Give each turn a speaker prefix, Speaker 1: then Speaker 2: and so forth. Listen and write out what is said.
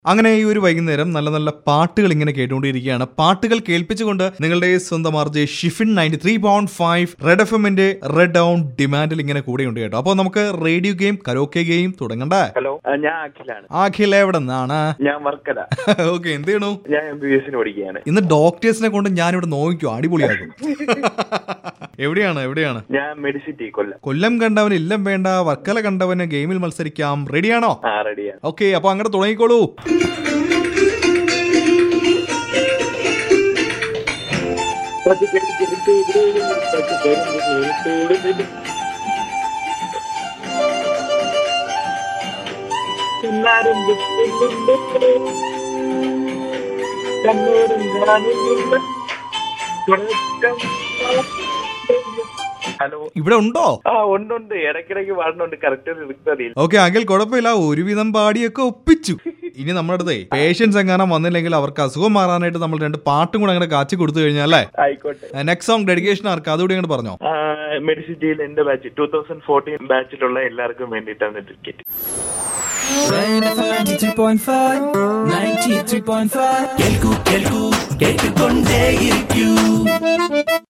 Speaker 1: അങ്ങനെ ഈ ഒരു വൈകുന്നേരം നല്ല നല്ല പാട്ടുകൾ ഇങ്ങനെ കേട്ടുകൊണ്ടിരിക്കുകയാണ് പാട്ടുകൾ കേൾപ്പിച്ചുകൊണ്ട് നിങ്ങളുടെ സ്വന്തം R J Shifin ninety three point five Red F എമ്മിന്റെ റെഡ് ഡൗൺ ഡിമാൻഡിൽ ഇങ്ങനെ കൂടെയുണ്ട് കേട്ടോ അപ്പോൾ നമുക്ക് റേഡിയോ ഗെയിം കരോക്കെ ഗെയിം തുടങ്ങണ്ടേ
Speaker 2: ഹലോ ആ, ഞാൻ അഖിലാണ്
Speaker 1: അഖിൽ എവിടെ നിന്നാണ്
Speaker 2: ഞാൻ വർക്കല
Speaker 1: ഓക്കെ എന്ത് ചെയ്യണു
Speaker 2: ഞാൻ എം ബി ബി എസിന് പഠിക്കുകയാണ്
Speaker 1: ഇന്ന് ഡോക്ടേഴ്സിനെ കൊണ്ട് ഞാനിവിടെ നോക്കിയോ അടിപൊളിയാക്കും എവിടെയാണ് എവിടെയാണ്
Speaker 2: ഞാൻ മെഡിസിറ്റി കൊല്ലം
Speaker 1: കൊല്ലം കണ്ടവന് ഇല്ലം വേണ്ട വർക്കല കണ്ടവന് ഗെയിമിൽ മത്സരിക്കാം റെഡിയാണോ
Speaker 2: ആ റെഡിയാണ്
Speaker 1: ഓക്കെ അപ്പൊ അങ്ങോട്ട് തുടങ്ങിക്കോളൂ
Speaker 2: ഹലോ
Speaker 1: ഇവിടെ ഉണ്ടോ
Speaker 2: ആ ഉണ്ട് ഉണ്ട് ഇടയ്ക്കിടയ്ക്ക് പാടുന്നുണ്ട് കറക്റ്റ് റിസ്ക് അറിയില്ല
Speaker 1: ഓക്കെ അഖിൽ കുഴപ്പമില്ല ഒരുവിധം പാടിയൊക്കെ ഒപ്പിച്ചു ഇനി നമ്മുടെ അടുത്തേ പേഷ്യൻസ് എങ്ങാനും വന്നില്ലെങ്കിൽ അവർക്ക് അസുഖം മാറാനായിട്ട് നമ്മൾ രണ്ട് പാട്ടും കൂടെ അങ്ങനെ കാച്ചി കൊടുത്തു കഴിഞ്ഞാൽ അല്ലേ
Speaker 2: ആയിക്കോട്ടെ
Speaker 1: നെക്സ്റ്റ് സോങ് ഡെഡിക്കേഷൻ ആർക്ക് അതുകൂടി അങ്ങോട്ട് പറഞ്ഞോ
Speaker 2: മെഡിസിറ്റിയിൽ എന്റെ ബാച്ച് ടൂ തൗസൻഡ് ഫോർട്ടീൻ ബാച്ചിലുള്ള എല്ലാവർക്കും വേണ്ടിയിട്ടാണ് ടിക്കറ്റ്
Speaker 3: Rain FM 93.5 93.5 കേൾക്കൂ കേൾക്കൂ കേട്ടുകൊണ്ടേയിരിക്കൂ